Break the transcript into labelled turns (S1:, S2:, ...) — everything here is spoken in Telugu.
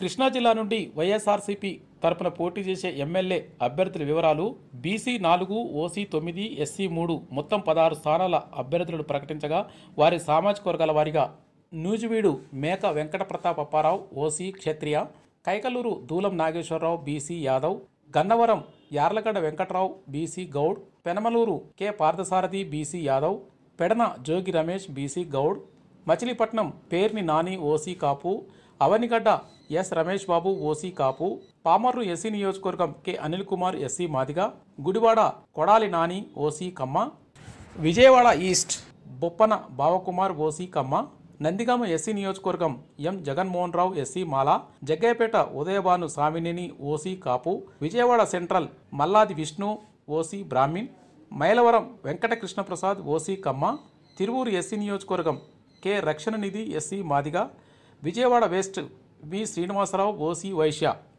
S1: కృష్ణా జిల్లా నుండి వైఎస్ఆర్సీపీ తరపున పోటీ చేసే ఎమ్మెల్యే అభ్యర్థుల వివరాలు బీసీ నాలుగు ఓసీ తొమ్మిది ఎస్సీ మూడు మొత్తం పదహారు స్థానాల అభ్యర్థులను ప్రకటించగా వారి సామాజిక వర్గాల వారిగా Nuzvid Meka Venkata Pratap Apparao OC Kshatriya Kaikaluru Dulam Nageswararao BC Yadav Gannavaram Yarlagadda Venkatrao BC Goud Penamaluru K Parthasarathi BC Yadav Pedana Jogi Ramesh BC Goud Machilipatnam Perni Nani OC Kapu Avanigadda S Ramesh Babu OC Kapu Pamarru SC నియోజకవర్గం K Anil Kumar SC Madiga Gudivada Kodali Nani OC Kamma Vijayawada east Boppana Bhavakumar OC Kamma Nandigama SC నియోజకవర్గం M Jaganmohan Rao SC Mala Jaggayyapeta Udayabhanu Swamineni OC Kapu Vijayawada central Malladi Vishnu OC Brahmin Mylavaram Venkata Krishnaprasad OC Kamma Tiruvuru SC నియోజకవర్గం K Rakshana Nidhi SC Madiga Vijayawada west V Srinivasarao OC Vysya